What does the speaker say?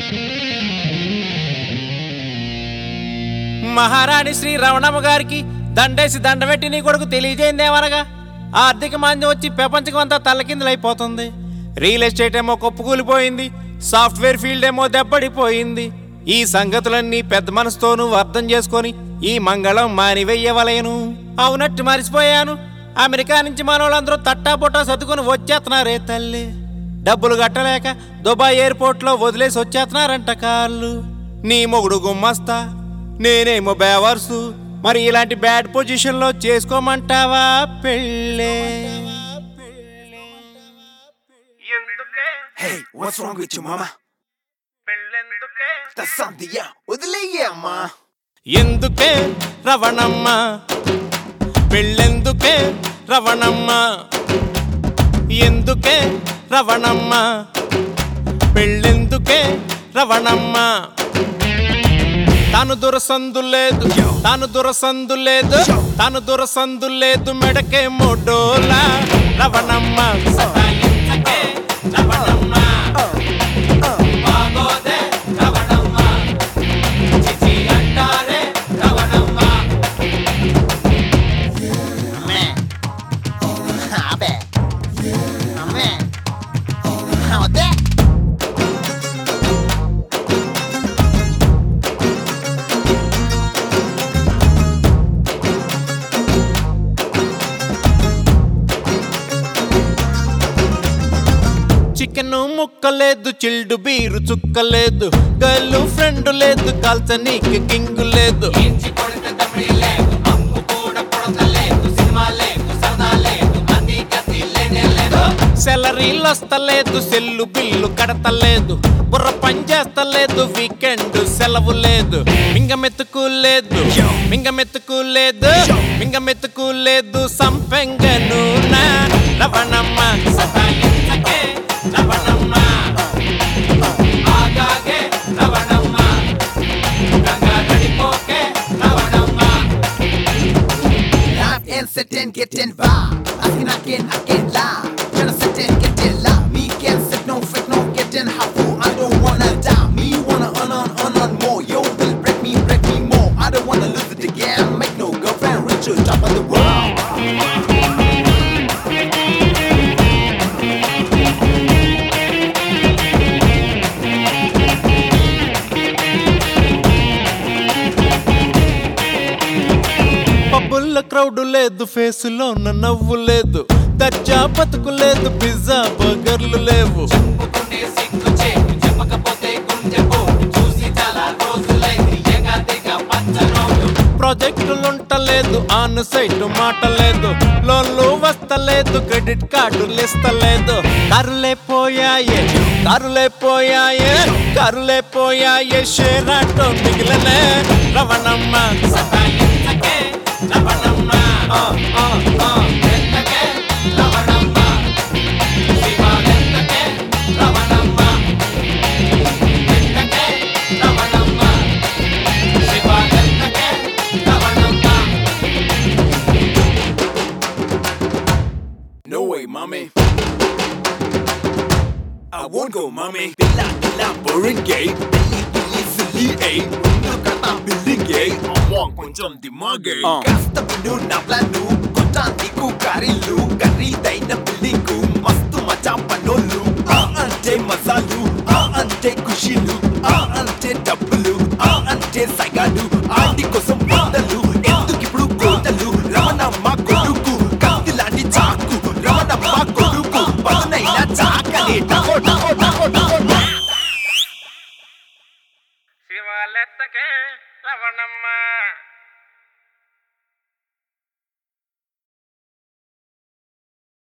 మహారాణి శ్రీ రమణమ్మ గారికి దండేసి దండబెట్టి నీ కొడుకు తెలియజేయిందేమనగా ఆర్థిక మాంద్యం వచ్చి ప్రపంచం అంతా తల్లకిందులైపోతుంది రియల్ ఎస్టేట్ ఏమో కొప్పుకూలిపోయింది సాఫ్ట్వేర్ ఫీల్డ్ ఏమో దెబ్బడిపోయింది ఈ సంగతులన్నీ పెద్ద మనసుతోనూ అర్థం చేసుకొని ఈ మంగళం మానివెయ్యవలేను అవునట్టు మరిచిపోయాను అమెరికా నుంచి మనోళ్ళందరూ తట్టాపుట్టా సర్దుకొని వచ్చేస్తున్నారే తల్లి డబ్బులు కట్టలేక దుబాయ్ ఎయిర్పోర్ట్లో వదిలేసి వచ్చేస్తున్నారంట కాళ్ళు నీ మొగుడు గుమ్మస్తా నేనేమో బేవర్సు మరి ఇలాంటి బ్యాడ్ పొజిషన్ లో చేసుకోమంటావా పెళ్ళే ఎందుకే Hey, what's wrong with you, mama? పెళ్ళెందుకే That's something, yeah. వదిలేయ్యే అమ్మా ఎందుకే రవణమ్మ పెళ్ళెందుకే రవణమ్మ ఎందుకే రవణమ్మ పెళ్ళెందుకే రవణమ్మ తాను దురసందు లేదు తాను దురసందు లేదు తాను దురసందు లేదు మెడకే మొడోలా రవణమ్మ సతాయించకే రవణమ్మ బాగోదే రవణమ్మ చిచి అంటారే రవణమ్మ అమ్మే అబ్బే అమ్మే వద్దే చికెన్ ముక్కలేదు చిల్డు బీరు చుక్కలేదు గర్ల్ ఫ్రెండ్ లేదు కాల్చ నీకు కింగ్ లేదు సెలరీలు వస్తలేదు సెల్లు బిల్లు కడతలేదు బుర్ర పని చేస్తలేదు వీకెండ్ సెలవు లేదు మింగమెత్తుకు లేదు మింగమెత్తుకు లేదు మింగమెత్తుకు లేదు సంపెంగను నా రవణమ్మ సతాయించకే రవణమ్మ ఆగాగే రవణమ్మ గంగా గడిపోకే Ravanamma Laugh and sit and get in vibe. Asking again, again loud. Tryna sit and get in loud. Me can't sit, no fit, no get in half full. I don't wanna die. Me wanna earn on, earn on more. Yo, will break me, break me more. I don't wanna lose it again. Make no girlfriend, rich or top of the world. పబ్బుల్ల crowd లేదు ఫేసులో నవ్వు లేదు దర్జా బతుకు లేదు pizza బర్గర్లు లేవు ప్రాజెక్టులుంటలేదు on site మాట లేదు లోన్లు వస్తలేదు క్రెడిట్ కార్డులు ఇస్తలేదు కరులే పోయాయే కరులే పోయాయే కరులే పోయాయే షేర్ ఆటో మిగిలనే రవణమ్మ సతాయించకే రవణమ్మ ఆ, ఆ, ఆ. ఎంతకే Ravanamma శివాలెంతకే Ravanamma ఎంతకే Ravanamma శివాలెంతకే Ravanamma No way, mommy. I won't go, mommy. Dilla, dilla, boring gay. Billy, billy, silly, eh. ముందు కథ బిల్డింగ్ ఏ అమ్మో కొంచెం దిమాగే కాస్త విను నా ప్లాను కొత్త నీకు కారీలు ఖరీదైన బిల్డింగు మస్తు మచా పనోళ్ళు ఆ అంటే మసాలు ఆ అంటే ఖుషీలు ఆ అంటే డబ్బులు ఆ అంటే సగాలు ఆంటీ కోసం వందలు ఎందుకు ఇప్పుడు కోతలు రమణమ్మ కొడుకు కత్తి లాంటి చాకు రమణమ్మ కొడుకు పదునైన చాకని టకో టకో టకో టకో టకో. శివాలెత్తకే రవణమ్మ